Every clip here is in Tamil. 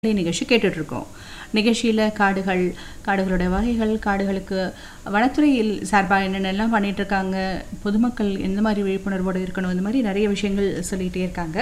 இந்த நிகழ்ச்சி கேட்டுட்டு இருக்கோம் நிகழ்ச்சியில் காடுகள் காடுகளோட வகைகள் காடுகளுக்கு வனத்துறையில் சார்பாக என்னென்னலாம் பண்ணிட்டு இருக்காங்க பொதுமக்கள் எந்த மாதிரி விழிப்புணர்வோடு இருக்கணும் இந்த மாதிரி நிறைய விஷயங்கள் சொல்லிகிட்டே இருக்காங்க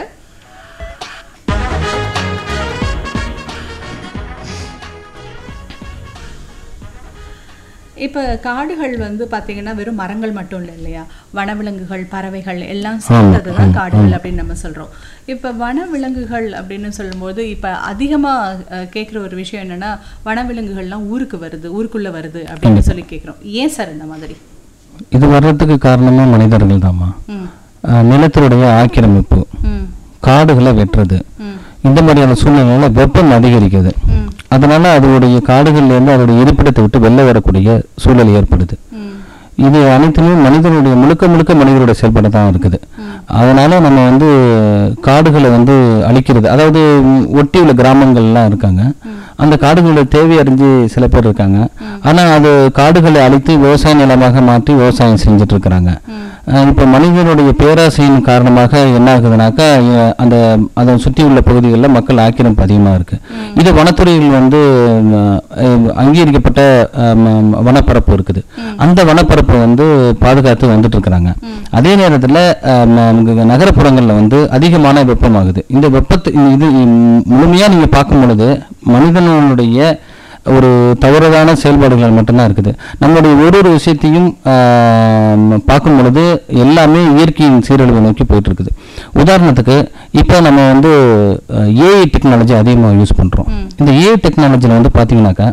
இப்போ காடுகள் வந்து பார்த்தீங்கன்னா வெறும் மரங்கள் மட்டும் இல்லை இல்லையா வனவிலங்குகள் பறவைகள் எல்லாம் சேர்ந்தது தான் காடுகள் அப்படின்னு நம்ம சொல்கிறோம் இப்போ வனவிலங்குகள் அப்படின்னு சொல்லும்போது இப்போ அதிகமாக கேட்குற ஒரு விஷயம் என்னன்னா வனவிலங்குகள்லாம் ஊருக்கு வருது ஊருக்குள்ளே வருது அப்படின்னு சொல்லி கேட்குறோம் ஏன் சார் இந்த மாதிரி இது வர்றதுக்கு காரணமே மனிதர்கள் தாம்மா ம் அஹ் நிலத்தினுடைய ஆக்கிரமிப்பு ம் காடுகளை வெட்டுறது ம் இந்த மாதிரியான சூழ்நிலையில வெப்பம் அதிகரிக்குது ம் அதனால அதோடைய காடுகள்ல இருந்து அதோடைய இருப்பிடத்தை விட்டு வெளில வரக்கூடிய சூழல் ஏற்படுது ம் இது அனைத்துமே மனிதனுடைய முழுக்க முழுக்க மனிதனுடைய செயல்பாடு தான் இருக்குது அதனால நம்ம வந்து காடுகளை வந்து அழிக்கிறது அதாவது ம், ஒட்டி உள்ள கிராமங்கள்லாம் இருக்காங்க அந்த காடுகளோட தேவை அறிஞ்சு சில பேர் இருக்காங்க ஆனா அது காடுகளை அழித்து விவசாய நிலமாக மாற்றி விவசாயம் செஞ்சுட்டு இருக்கிறாங்க அஹ் இப்ப மனிதனுடைய பேராசையின் காரணமாக என்ன ஆகுதுனாக்கா அஹ் அந்த அதை சுற்றி உள்ள பகுதிகளில் மக்கள் ஆக்கிரமிப்பு அதிகமாக இருக்கு இது வனத்துறையில் வந்து அஹ், அங்கீகரிக்கப்பட்ட அஹ், ம- வனப்பரப்பு இருக்குது அந்த வனப்பரப்பை வந்து பாதுகாத்து வந்துட்டு இருக்கிறாங்க அதே நேரத்தில் நகரப்புறங்களில் வந்து அதிகமான வெப்பமாகுது இந்த வெப்பத்தை இது முழுமையாக நீங்கள் பார்க்கும் பொழுது மனிதனுடைய ஒரு தவறுதான செயல்பாடுகள் மட்டும்தான் இருக்குது நம்முடைய ஒரு ஒரு விஷயத்தையும் ஆஹ், பார்க்கும் பொழுது எல்லாமே இயற்கையின் சீரழிவை நோக்கி போயிட்டு இருக்குது உதாரணத்துக்கு இப்போ நம்ம வந்து ஏஐ டெக்னாலஜி அதிகமாக யூஸ் பண்ணுறோம் இந்த ஏஐ டெக்னாலஜியில் வந்து பார்த்தீங்கன்னாக்கா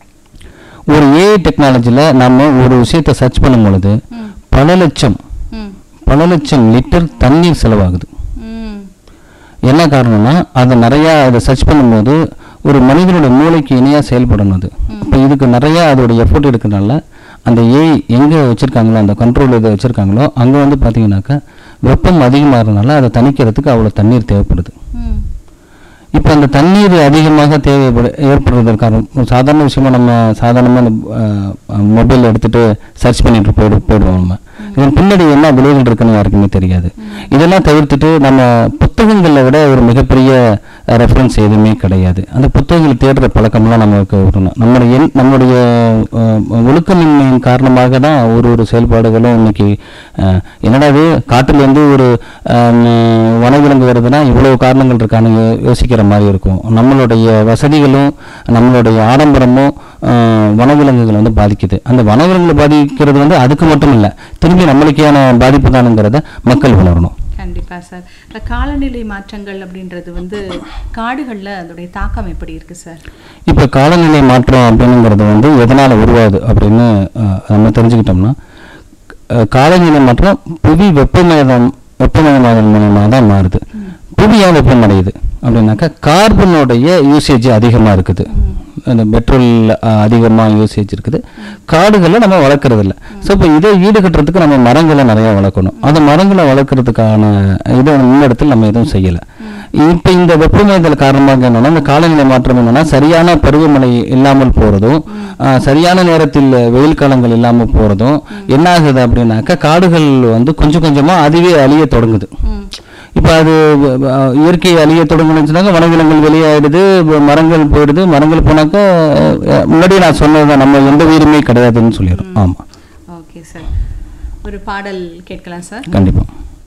ஒரு ஏஐ டெக்னாலஜியில் நம்ம ஒரு விஷயத்தை சர்ச் பண்ணும் பொழுது பல லட்சம் ம் பல லட்சம் லிட்டர் தண்ணீர் செலவாகுது ம் என்ன காரணம்னா அதை நிறையா அதை சர்ச் பண்ணும்போது ஒரு மனிதனோட மூளைக்கு இணையாக செயல்படணும் அது இப்போ இதுக்கு நிறையா அதோட எஃபோர்ட் எடுக்கிறனால அந்த ஏஐ எங்கே வச்சுருக்காங்களோ அந்த கண்ட்ரோல் இதை வச்சுருக்காங்களோ அங்கே வந்து பார்த்தீங்கன்னாக்கா வெப்பம் அதிகமாகிறதுனால அதை தணிக்கிறதுக்கு அவ்வளோ தண்ணீர் தேவைப்படுது ம் இப்போ அந்த தண்ணீர் அதிகமாக தேவைப்படு ஏற்படுவதற்கான ஒரு சாதாரண விஷயமா நம்ம சாதாரணமாக அந்த மொபைல் எடுத்துட்டு சர்ச் பண்ணிட்டு போயிடு போயிடுவோம் நம்ம இதன் பின்னாடி என்ன விளைவுகள் இருக்குன்னு யாருக்குமே தெரியாது இதெல்லாம் தவிர்த்துட்டு நம்ம புத்தகங்களை விட ஒரு மிகப்பெரிய ரெஃபரன்ஸ் எதுவுமே கிடையாது அந்த புத்தகங்களை தேடுற பழக்கம்லாம் நமக்கு வரணும் நம்மளுடைய எண் நம்மளுடைய அஹ், ஒழுக்கமின்மையின் காரணமாக தான் ஒரு ஒரு செயல்பாடுகளும் இன்னைக்கு அஹ், என்னடா இது காட்டுலேருந்து ஒரு அஹ், வனவிலங்கு வருதுன்னா இவ்வளவு காரணங்கள் இருக்கான்னு யோ- யோசிக்கிற மாதிரி இருக்கும் நம்மளுடைய வசதிகளும் நம்மளுடைய ஆடம்பரமும் அஹ், வனவிலங்குகளை வந்து பாதிக்குது அந்த வனவிலங்குகளை பாதிக்கிறது வந்து அதுக்கு மட்டும் இல்லை திரும்பி நம்மளுக்கான பாதிப்பு தானுங்கிறத மக்கள் உணரணும் கண்டிப்பா சார் இப்போ காலநிலை மாற்றங்கள் அப்படின்றது வந்து காடுகள்ல அதோடைய தாக்கம் எப்படி இருக்கு சார் இப்போ காலநிலை மாற்றம் அப்படிங்கிறது வந்து எதனால் உருவாகுது அப்படின்னு அஹ், நம்ம தெரிஞ்சுக்கிட்டோம்னா அஹ், காலநிலை மாற்றம் புவி வெப்பமயம் வெப்பமயமாதல் மூலமாக தான் மாறுது புவி ஏன் வெப்பமடையுது அப்படின்னாக்கா கார்பனுடைய யூசேஜ் அதிகமாக இருக்குது அந்த பெட்ரோல் அதிகமாக யூசேஜ் இருக்குது காடுகளை நம்ம வளர்க்குறது இல்லை ஸோ இப்போ இதை ஈடுகட்டுறதுக்கு நம்ம மரங்களை நிறையா வளர்க்கணும் அந்த மரங்களை வளர்க்குறதுக்கான இதை முன்னெடுத்து நம்ம எதுவும் செய்யலை இப்போ இந்த வெப்பமயத்தல் காரணமாக என்னன்னா இந்த காலநிலை மாற்றம் என்னன்னா சரியான பருவமழை இல்லாமல் போறதும் ஆஹ், சரியான நேரத்தில் வெயில் காலங்கள் இல்லாமல் போறதும் என்ன ஆகுது அப்படின்னாக்கா காடுகள் வந்து கொஞ்சம் கொஞ்சமா அதுவே அழிய தொடங்குது ம் இப்போ அது அஹ், இயற்கை அழிய தொடங்குனுச்சுனாக்கா வனவிலங்குகள் வெளியாயிடுது வ- மரங்கள் போயிடுது மரங்கள் போனாக்கா அஹ், முன்னாடியே நான் சொன்னதுதான் நம்ம எந்த உயிருமே கிடையாதுன்னு சொல்லிடுறோம் ஆமா ஓகே சார் ஒரு பாடல் கேட்கலாம் சார் கண்டிப்பா